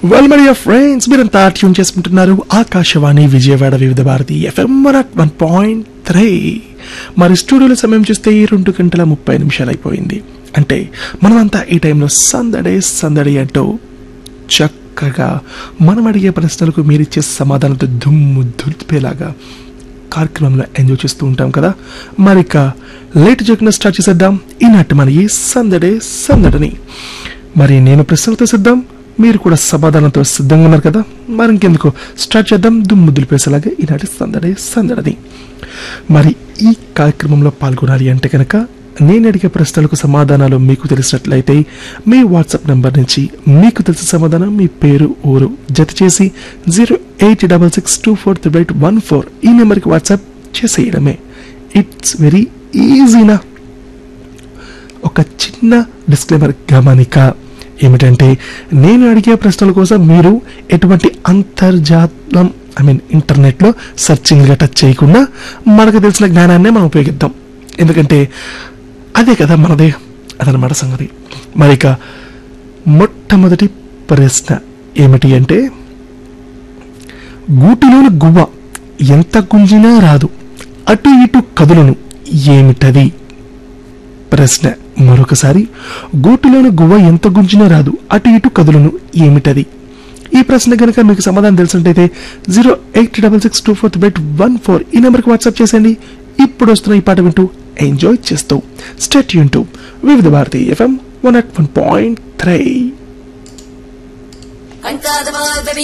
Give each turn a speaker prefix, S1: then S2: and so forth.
S1: well my friends మీరంతా tune చేసుకుంటున్నారు Akashvani Vijayawada Vividh Bharati FM one point three మరి స్టూడియోలో సమయం చూస్తే రెండు గంటల ముప్పై నిమిషాలు అయిపోయింది అంటే మనమంతా ఈ టైంలో సందడే సందడి అంటూ చక్కగా మనం అడిగే ప్రశ్నలకు మీరిచ్చే సమాధానంతో దుమ్ము దులిపేలాగా కార్యక్రమంలో ఎంజాయ్ చేస్తూ ఉంటాం కదా మరి ఇక లేట్ చేయకుండా స్టార్ట్ చేసేద్దాం ఈనాటి మన ఈ సందడే సందడిని మరి నేను ప్రశ్నలతో సిద్ధం మీరు కూడా సమాధానంతో సిద్ధంగా ఉన్నారు కదా మరి ఇంకెందుకు స్టార్ట్ చేద్దాం దుమ్ము దులిపేసేలాగా ఈనాటి సందడే సందడిని మరి ఈ కార్యక్రమంలో పాల్గొనాలి అంటే కనుక నేను అడిగే ప్రశ్నలకు సమాధానాలు మీకు తెలిసినట్లయితే మీ వాట్సాప్ నెంబర్ నుంచి మీకు తెలిసిన సమాధానం మీ పేరు ఊరు జత చేసి zero eight double six two four three eight one four ఈ నెంబర్కి వాట్సాప్ చేసేయడమే ఇట్స్ వెరీ ఈజీనా ఒక చిన్న డిస్క్లైమర్ గమనిక ఏమిటంటే నేను అడిగే ప్రశ్నల కోసం మీరు ఎటువంటి అంతర్జాలం ఐ మీన్ ఇంటర్నెట్లో సెర్చింగ్ గట్రా చేయకుండా మనకు తెలిసిన జ్ఞానాన్నే మనం ఉపయోగిద్దాం ఎందుకంటే అదే కదా మనదే అదనమాట సంగతి మరి ఇక మొట్టమొదటి ప్రశ్న ఏమిటి అంటే గూటిలోని గువ్వ ఎంత గుంజినా రాదు అటు ఇటు కదులును ఏమిటది ప్రశ్న మరొకసారి గూటిలోని గువ్వ ఎంత గుంజినా రాదు అటు ఇటు కదులును ఏమిటది ఈ ప్రశ్న కనుక మీకు సమాధానం తెలిసినట్టయితే zero eight double six two four eight one four ఈ నెంబర్కి వాట్సాప్ చేసేయండి ఇప్పుడు వస్తున్న ఈ పాట వింటూ ఎంజాయ్ చేస్తూ స్టేట్ యూన్ to Vividh Bharati FM one at one point three
S2: Canta de madre